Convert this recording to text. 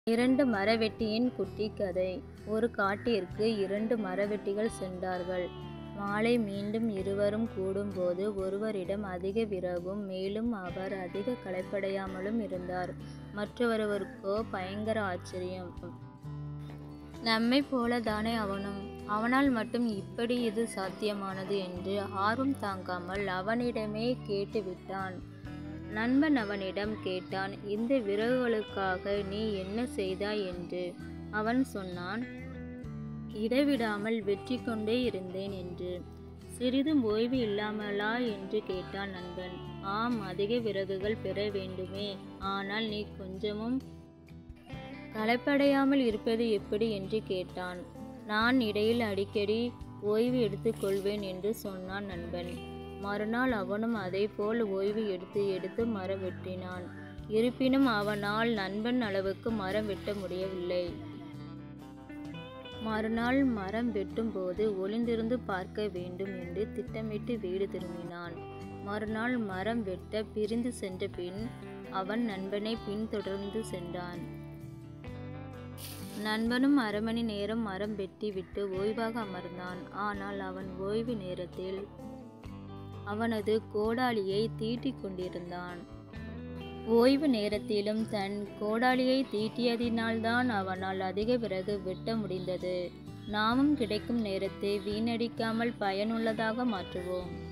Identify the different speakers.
Speaker 1: இரண்டு மரவெட்டியின் குட்டி கதை ஒரு காட்டிற்கு இரண்டு மரவெட்டிகள் சென்றார்கள் மாலை மீண்டும் இருவரும் கூடும்போது ஒருவரிடம் அதிக விறகும் மேலும் அவர் அதிக களைப்படையாமலும் இருந்தார் மற்றொருவருக்கோ பயங்கர ஆச்சரியம் நம்மை போலதானே அவனும் அவனால் மட்டும் இப்படி இது சாத்தியமானது என்று ஆர்வம் தாங்காமல் அவனிடமே கேட்டுவிட்டான் நண்பன் அவனிடம் கேட்டான் இந்த விறகுகளுக்காக நீ என்ன செய்தாய் என்று அவன் சொன்னான் இடைவிடாமல் வெற்றி கொண்டே இருந்தேன் என்று சிறிதும் ஓய்வு இல்லாமலா என்று கேட்டான் நண்பன் ஆம் அதிக விறகுகள் பெற வேண்டுமே ஆனால் நீ கொஞ்சமும் களைப்படையாமல் இருப்பது எப்படி என்று கேட்டான் நான் இடையில் அடிக்கடி ஓய்வு எடுத்துக்கொள்வேன் என்று சொன்னான் நண்பன் மறுநாள் அவனும் அதேபோல் ஓய்வு எடுத்து எடுத்து மரம் வெட்டினான் இருப்பினும் அவனால் நண்பன் அளவுக்கு மரம் வெட்ட முடியவில்லை மறுநாள் மரம் வெட்டும்போது ஒளிந்திருந்து பார்க்க வேண்டும் என்று திட்டமிட்டு வீடு திரும்பினான் மறுநாள் மரம் வெட்ட பிரிந்து சென்ற பின் அவன் நண்பனை பின்தொடர்ந்து சென்றான் நண்பனும் அரை மணி நேரம் மரம் வெட்டி விட்டு ஓய்வாக அமர்ந்தான் ஆனால் அவன் ஓய்வு நேரத்தில் அவனது கோடாலியை தீட்டிக் கொண்டிருந்தான் ஓய்வு நேரத்திலும் தன் கோடாலியை தீட்டியதினால்தான் அவனால் அதிக விறகு வெட்ட முடிந்தது நாமும் கிடைக்கும் நேரத்தை வீணடிக்காமல் பயனுள்ளதாக மாற்றுவோம்